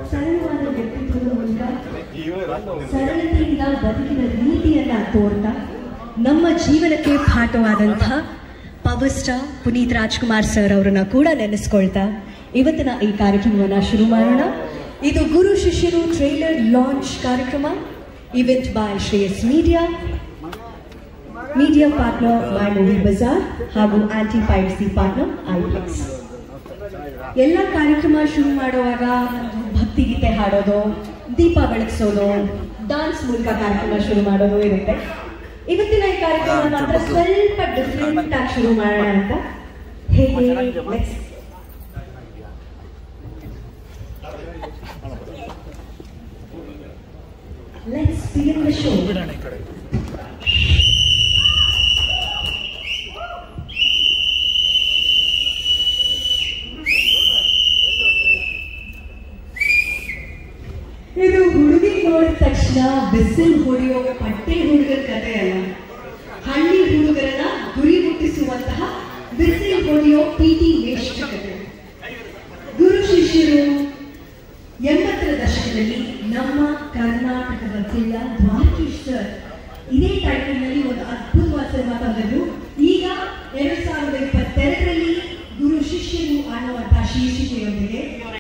ಸರಳವಾದ ವ್ಯಕ್ತಿತ್ವದ ಮೂಲಕ ಸರಳತೆಯಿಂದ ಬದುಕಿನ ನೀತಿಯನ್ನ ತೋರ್ತಾ ನಮ್ಮ ಜೀವನಕ್ಕೆ ಪಾಠವಾದಂಥ power star Puneeth Rajkumar sir ಅವರನ್ನ ಕೂಡ ನೆನೆಸ್ಕೊಳ್ತಾ ಇವತ್ತಿನ ಈ ಕಾರ್ಯಕ್ರಮವನ್ನ ಶುರು ಮಾಡೋಣ ಇದು ಗುರು ಶಿಷ್ಯರು ಟ್ರೈಲರ್ ಲಾಂಚ್ ಕಾರ್ಯಕ್ರಮ event by Shreyas media media partner my movie bazaar ಹಾಗೂ ಆಂಟಿ ಪೈರಸಿ ಪಾರ್ಟ್ನರ್ ಐಪ್ಲೆಕ್ಸ್ ಎಲ್ಲ ಕಾರ್ಯಕ್ರಮ ಶುರು ಮಾಡುವಾಗ ಭಕ್ತಿಗೀತೆ ಹಾಡೋದು ದೀಪ ಬೆಳಗಿಸೋದು ಡಾನ್ಸ್ ಮೂಲಕ ಕಾರ್ಯಕ್ರಮ ಶುರು ಮಾಡೋದು ಇರುತ್ತೆ ಇವತ್ತಿನ ಈ ಕಾರ್ಯಕ್ರಮ ಮಾತ್ರ ಸ್ವಲ್ಪ ಡಿಫ್ರೆಂಟ್ ಆಗಿ ಶುರು ಮಾಡೋಣ ಅಂತ ಹೇಗೆ let's Let's begin the show. ಇದು ಹುಡುಗಿ ನೋಡಿದ ತಕ್ಷಣ ಬಿಸಿಲ್ ಹೊಡೆಯೋ ಪಟ್ಟೆ ಹುಡುಗರ ಕಥೆ ಅಲ್ಲ ಹಳ್ಳಿ ಹುಡುಗರನ್ನ ಗುರಿ ಮುಟ್ಟಿಸುವಂತಹ ಬಿಸಿಲ್ ಹೊಡೆಯೋ ಪಿಟಿ ವೇಸ್ಟ್ ಕಥೆ ಗುರು ಶಿಷ್ಯರು ಎಂಬತ್ತರ ದಶಕದಲ್ಲಿ ನಮ್ಮ ಕರ್ನಾಟಕದ ಜಿಲ್ಲ ದ್ವಾರಕೀಶ್ ಸರ್ ಇದೇ ಟೈಟಲ್ನಲ್ಲಿ ಒಂದು ಅದ್ಭುತವಾದ ಸಿನಿಮಾ ತಂದದ್ದು ಈಗ ಎರಡ್ ಸಾವಿರದ ಇಪ್ಪತ್ತೆರಡರಲ್ಲಿ ಗುರು ಶಿಷ್ಯರು ಅನ್ನುವಂತಹ ಶೀರ್ಷಿಕೆಯೊಂದಿಗೆ